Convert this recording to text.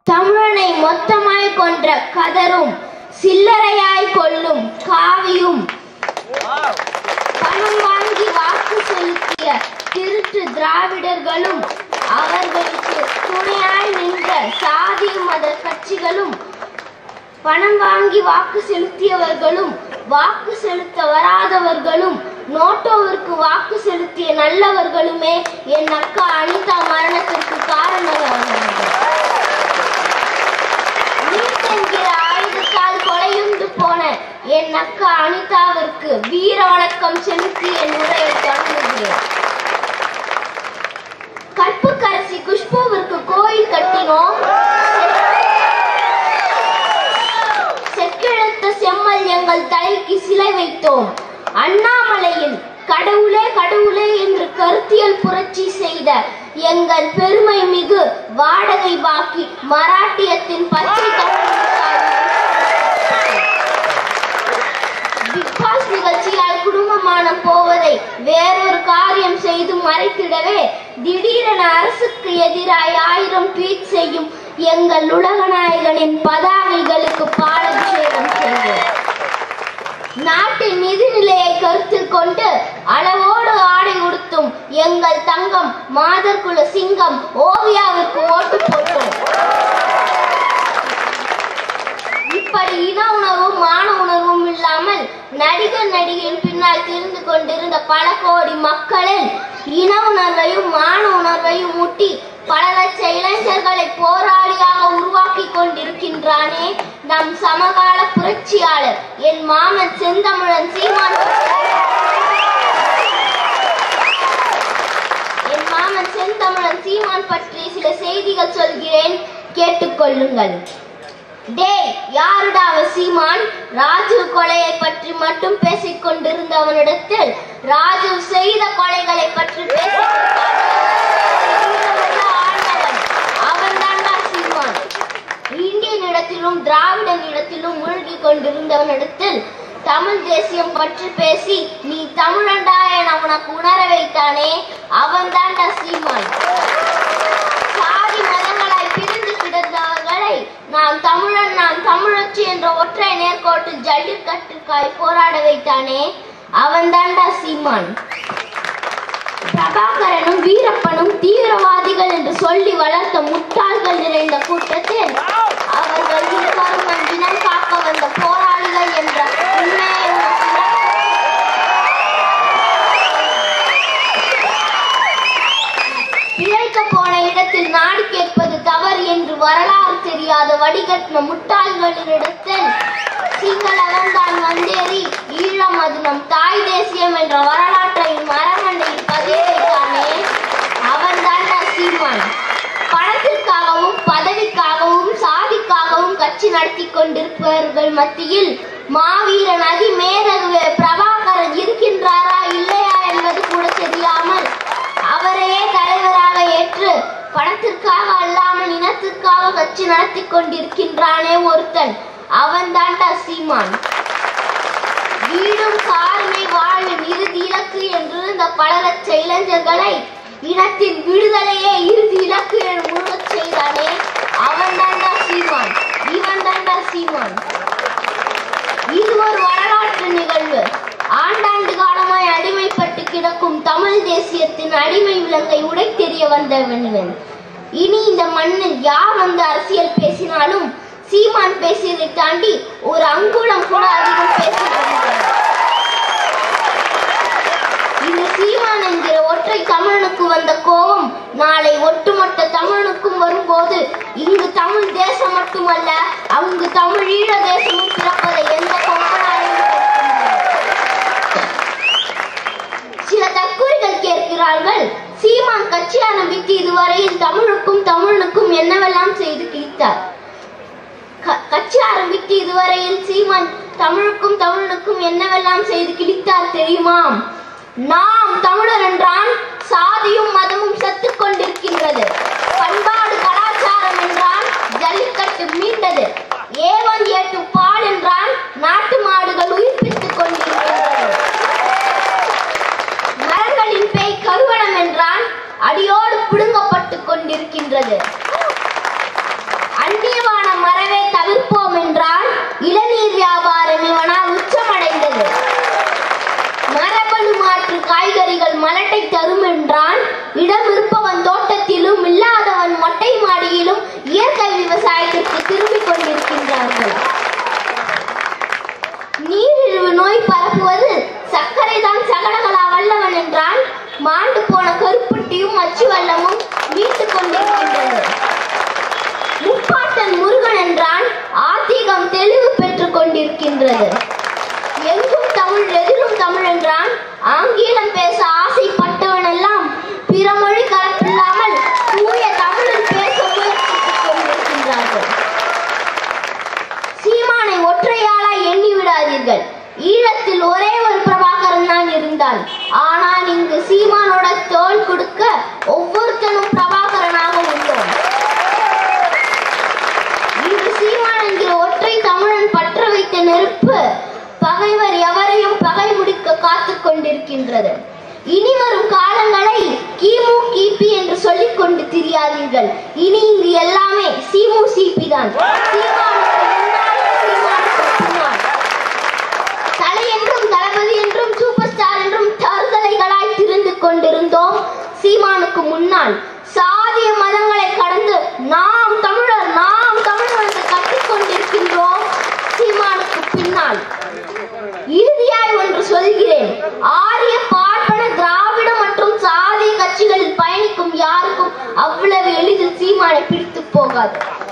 தமிழனை மொத்தமாய் கொன்ற கதரும் சில்லறையாய் கொள்ளும் காவியும் பணம் வாங்கி வாக்கு செலுத்திய திருட்டு திராவிடர்களும் அவர்களுக்கு துணையாய் நின்ற சாதி மத கட்சிகளும் பணம் வாங்கி வாக்கு செலுத்தியவர்களும் வாக்கு செலுத்த வராதவர்களும் நோட்டோவிற்கு வாக்கு செலுத்திய நல்லவர்களுமே என் அக்கா அனிதா மரணத்திற்கு காரணமாகிறார்கள் நீட் என்கிற ஆயுதத்தால் கொலையுண்டு போன என் அக்கா அனிதாவிற்கு வீர வணக்கம் செலுத்தி என் உரையை தொடங்குகிறேன் கற்புக்கரசி குஷ்புவிற்கு கோயில் கட்டினோம் செக்கிழத்த செம்மல் எங்கள் தலைக்கு சிலை வைத்தோம் அண்ணாமலையில் கடவுளே கடவுளே என்று கருத்தியல் புரட்சி செய்த எங்கள் பெருமை மிகு வாடகை பாக்கி மராட்டியத்தின் பச்சை பிக் பாஸ் நிகழ்ச்சியால் குடும்பமானம் போவதை வேறொரு காரியம் செய்து மறைத்திடவே திடீரென அரசுக்கு எதிராய் ஆயிரம் ட்வீட் செய்யும் எங்கள் உலகநாயகனின் பதாகைகளுக்கு பாலாபிஷேகம் செய்வோம் நாட்டின் நிதிநிலையை கருத்தில் கொண்டு அளவோடு ஆடை உடுத்தும் எங்கள் தங்கம் மாதர்குல சிங்கம் ஓவியாவிற்கு ஓட்டு போட்டோம் இப்படி இன உணர்வும் மான உணர்வும் இல்லாமல் நடிகர் நடிகையின் பின்னால் திரிந்து கொண்டிருந்த பல கோடி மக்களில் இன உணர்வையும் மான உணர்வையும் ஊட்டி பல லட்ச இளைஞர்களை போராளியாக உருவாக்கி கொண்டிருக்கின்றானே நம் சமகால புரட்சியாளர் என் மாமன் செந்தமிழன் சீமான் என் மாமன் செந்தமிழன் சீமான் பற்றி சில செய்திகள் சொல்கிறேன் கேட்டுக்கொள்ளுங்கள் டேய் யாருடா அவ சீமான் ராஜீவ் கொலையை பற்றி மட்டும் பேசிக் கொண்டிருந்தவனிடத்தில் ராஜீவ் செய்த கொலைகளை பற்றி பேசிக் அவன் தான்டா சீமான் இந்தியன் இடத்திலும் திராவிடன் இடத்திலும் மூழ்கி கொண்டிருந்தவனிடத்தில் தமிழ் தேசியம் பற்றி பேசி நீ தமிழண்டா என உனக்கு உணர வைத்தானே அவன் தான்டா சீமான் சாதி மதங்களாய் பிரிந்து கிடந்தவர்களை நான் தமிழன் நான் தமிழச்சி என்ற ஒற்றை நேர்கோட்டில் ஜல்லிக்கட்டுக்காய் போராட வைத்தானே அவன் தான்டா சீமான் பிரபாகரனும் வீரப்பனும் தீவிரவாதிகள் என்று சொல்லி வளர்த்த முட்டாள்கள் நிறைந்த கூட்டத்தில் அவர்கள் இருவரும் நம் இனம் காக்க வந்த போராளிகள் என்ற உண்மையை உணர்த்தினர். பிழைக்க போன இடத்தில் நாடு கேட்பது தவறு என்று வரலாறு தெரியாத வடிகட்டின முட்டாள்களிடத்தில் சிங்களவன் தான் வந்தேறி ஈழம் அது நம் தாய் தேசியம் என்ற வரலாற்றை மரமண்டையில் பதிவு வைத்தானே அவன் தான்டா சீமான் பணத்திற்காகவும் பதவிக்காகவும் சாதிக்காகவும் கட்சி நடத்தி கொண்டிருப்பவர்கள் மத்தியில் மாவீரன் அதிமேதகு பிரபாகரன் இருக்கின்றாரா இல்லையா என்பது கூட தெரியாமல் அவரையே தலைவராக ஏற்று பணத்திற்காக அல்லாமல் இனத்திற்காக கட்சி நடத்தி கொண்டிருக்கின்றானே ஒருத்தன் அவன் தான்டா சீமான் வீடும் காருமே வாழ்வின் இறுதி இலக்கு என்று இந்த பல லட்ச இளைஞர்களை இனத்தின் விடுதலையே இறுதி இலக்கு என முழுகச் செய்தானே அவன் தான்டா சீமான் இவன் தான்டா சீமான் இது ஒரு வரலாற்று நிகழ்வு ஆண்டாண்டு காலமாய் அடிமைப்பட்டு கிடக்கும் தமிழ் தேசியத்தின் அடிமை விலங்கை உடை தெரிய வந்தவன் இவன் இனி இந்த மண்ணில் யார் வந்து அரசியல் பேசினாலும் சீமான் பேசியதை தாண்டி ஒரு அங்குலம் கூட அதிகம் பேசுகிறது இந்த சீமான் என்கிற ஒற்றை தமிழனுக்கு வந்த கோபம் நாளை ஒட்டுமொத்த தமிழனுக்கும் வரும்போது இங்கு தமிழ் தேசம் மட்டுமல்ல அங்கு தமிழ் ஈழ தேசமும் பிறப்பதை எந்த கொம்பனாலும் தடுக்க முடியாது. சில தற்கொலைகள் கேட்கிறார்கள் சீமான் கட்சி ஆரம்பித்து இதுவரையில் தமிழுக்கும் தமிழனுக்கும் என்னவெல்லாம் செய்து கிழித்தார் க- கட்சி ஆரம்பித்து இதுவரையில் சீமான் தமிழுக்கும் தமிழனுக்கும் என்னவெல்லாம் செய்து கிழித்தார் தெரியுமாம் நாம் தமிழர் என்றான் சாதியும் மதமும் செத்துக் கொண்டிருக்கின்றது பண்பாடு கலாச்சாரம் என்றான் ஜல்லிக்கட்டு மீண்டது ஏவன் ஏட்டு பால் என்றான் நாட்டு மாடுகள் உயிர்ப்பித்துக் கொண்டிருக்கின்றது மரங்களின் பேய் கருவணம் என்றான் அடியோடு பிடுங்கப்பட்டுக் கொண்டிருக்கின்றது அந்நிய இடம் இருப்பவன் தோட்டத்திலும் இல்லாதவன் மொட்டை மாடியிலும் இயற்கை விவசாயத்திற்கு திரும்பிக் கொண்டிருக்கின்றார்கள் நீரிழிவு நோய் பரப்புவது சர்க்கரை தான் சகடகளா வல்லவன் என்றால் மாண்டு போன கருப்பட்டியும் மச்சு வல்லமும் மீட்டுக் கொண்டிருக்கின்றது முப்பாட்டன் முருகன் என்றான் ஆத்திகம் தெளிவு பெற்றுக் கொண்டிருக்கின்றது எங்கும் தமிழ் எதிரும் தமிழ் என்றான் ஆங்கிலம் பேச ஆசைப்பட்டவன் எல்லாம் பிற மொழி கலப்பில்லாமல் தூய தமிழில் பேச முயற்சித்துக் கொண்டிருக்கின்றார்கள் சீமானை ஒற்றையாளாய் எண்ணி விடாதீர்கள் ஈழத்தில் ஒரே ஒரு பிரபாகரன் தான் இருந்தான் ஆனால் இங்கு சீமானோட தோல் கொடுக்க ஒவ்வொருத்தனும் பிரபாகரனாக உள்ளோம் இன்று சீமான் என்கிற ஒற்றை தமிழன் பற்ற வைத்த நெருப்பு பகைவர் எவரையும் பகை முடிக்க காத்துக் கொண்டிருக்கின்றது இனி வரும் காலங்களை கிமு கிபி என்று சொல்லிக் கொண்டு திரியாதீர்கள் இனி இங்கு எல்லாமே சீமு சிபி தான் சீமானுக்கு முன்னால், சீமானுக்கு பின்னால். தலை என்றும் தளபதி என்றும் சூப்பர் ஸ்டார் என்றும் தருதலைகளாய் திரிந்து கொண்டிருந்தோம் சீமானுக்கு முன்னால் சாதிய மதங்களை கடந்து நாம் தமிழர் நாம் தமிழர் என்று கற்றுக் கொண்டிருக்கின்றோம் சீமானுக்கு பின்னால் இறுதியாய் ஒன்று சொல்கிறேன் ஆரிய பார்ப்பன திராவிட மற்றும் சாதிய கட்சிகளில் பயணிக்கும் யாருக்கும் அவ்வளவு எளிதில் சீமானை பிடித்து போகாது